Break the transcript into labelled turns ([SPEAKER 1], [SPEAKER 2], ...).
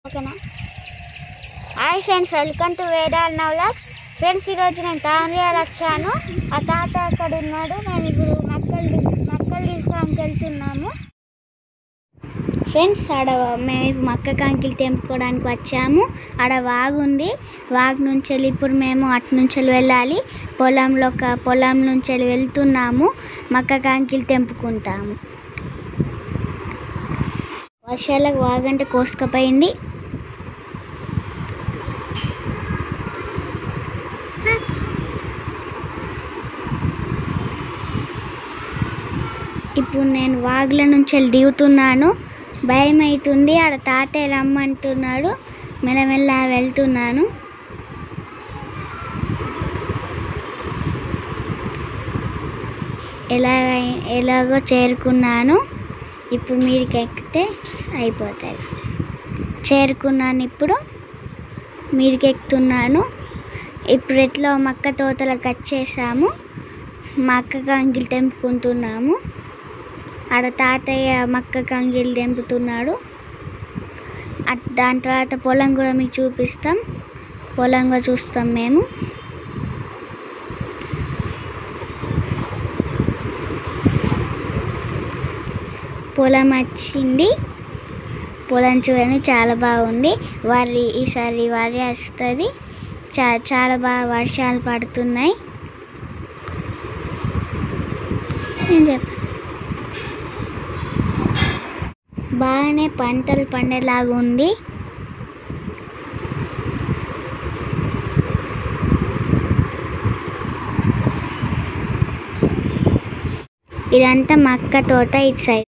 [SPEAKER 1] ఓకేనా hi friends welcome to వేదాల్ నవ్లాక్స్ ఫ్రెండ్స్ ఈరోజు నేను తాండ్రియాలు వచ్చాను ఆ తాత అక్కడ ఉన్నాడు మేము ఇప్పుడు మక్కలు తీ- మక్కలు తీసుకోవడానికి వెళ్తున్నాము ఫ్రెండ్స్ ఆడ మేము ఇప్పుడు మక్క కాంకిలు తెంపుకోవడానికి వచ్చాము ఆడ వాగు ఉంది వాగు నుంచి వెళ్ళి ఇప్పుడు మేము అటు నుంచి వెళ్ళి వెళ్ళాలి పొలంలో ఒక పొలం నుంచి వెళ్ళి వెళ్తున్నాము మక్క కాంకిలు తెంపుకుంటాము వర్షాలకు వాగంటే కోసుకపోయింది ఇప్పుడు నేను వాగుల నుంచి వెళ్ళి దిగుతున్నాను భయం అవుతుంది ఆడ తాతయ్య రమ్మంటున్నాడు మెల్లమెల్ల వెళ్తున్నాను ఎలాగ ఎలాగో చేరుకున్నాను ఇప్పుడు మీరికి ఎక్కితే అయిపోతుంది చేరుకున్నాను ఇప్పుడు మీరికి ఎక్కుతున్నాను ఇప్పుడు ఎట్లా మక్క తోటలకు వచ్చేసాము మా అక్క కంగిలు తెంపుకుంటున్నాము ఆడ తాతయ్య మక్క కంగిలు తెంపుతున్నాడు అట్- దాని తర్వాత పొలం కూడా మీకు చూపిస్తాం పొలం కూడా చూస్తాం మేము పొలం వచ్చింది పొలం చూడండి చాలా బాగుంది వరి ఈసారి వరి వస్తుంది చా చాలా బాగా వర్షాలు పడుతున్నాయి నేను చెప్ప బాగానే పంటలు పండేలాగా ఉంది ఇదంతా మక్క తోట ఇటు సైడ్